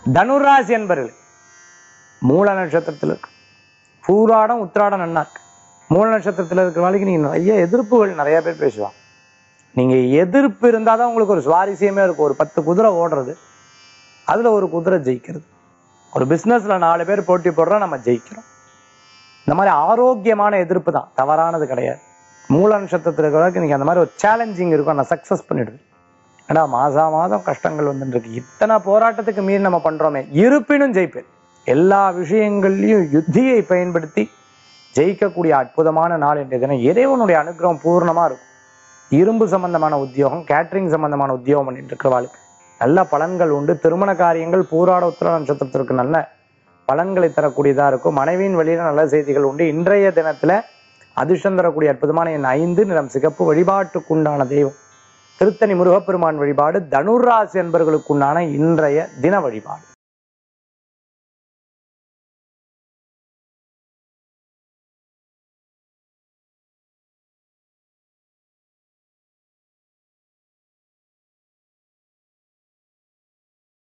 தனுராசி என்பர்கள் மூல நட்சத்திரத்தில் இருக்கு பூராடம் உத்திராடம் நன்னா இருக்கு மூல நட்சத்திரத்தில் இருக்கிற வாழ்க்கை நீங்க நிறைய எதிர்ப்புகள் நிறைய பேர் பேசுவாங்க நீங்க எதிர்ப்பு இருந்தால் தான் உங்களுக்கு ஒரு சுவாரஸ்யமே இருக்கும் ஒரு பத்து குதிரை ஓடுறது அதுல ஒரு குதிரை ஜெயிக்கிறது ஒரு பிசினஸ்ல நாலு பேர் போட்டி போடுறோம் நம்ம ஜெயிக்கிறோம் இந்த மாதிரி ஆரோக்கியமான எதிர்ப்பு தான் தவறானது கிடையாது மூல நட்சத்திரத்தில் இருக்கிறவருக்கு நீங்க அந்த மாதிரி ஒரு சேலஞ்சிங் இருக்கும் நான் சக்சஸ் பண்ணிடுது ஏன்னா மாசா மாதம் கஷ்டங்கள் வந்துட்டு இருக்கு இத்தனை போராட்டத்துக்கு மீறி நம்ம பண்றோமே இருப்பினும் ஜெயிப்பேன் எல்லா விஷயங்கள்லையும் யுத்தியை பயன்படுத்தி ஜெயிக்கக்கூடிய அற்புதமான நாள் இன்றைய தினம் இறைவனுடைய அனுகிரகம் பூர்ணமா இருக்கும் இரும்பு சம்பந்தமான உத்தியோகம் கேட்டரிங் சம்பந்தமான உத்தியோகம் பண்ணிட்டு இருக்கிறவாளுக்கு நல்ல பலன்கள் உண்டு திருமண காரியங்கள் பூராட உத்திர நட்சத்திரத்திற்கு நல்ல பலன்களை தரக்கூடியதா இருக்கும் மனைவியின் வழியில நல்ல செய்திகள் உண்டு இன்றைய தினத்துல அதிர்ஷ்டம் தரக்கூடிய அற்புதமான என் ஐந்து நிறம் சிகப்பு வழிபாட்டுக்குண்டான தெய்வம் திருத்தணி முருகப்பெருமான் வழிபாடு தனுராசி என்பவர்களுக்குண்டான இன்றைய தின வழிபாடு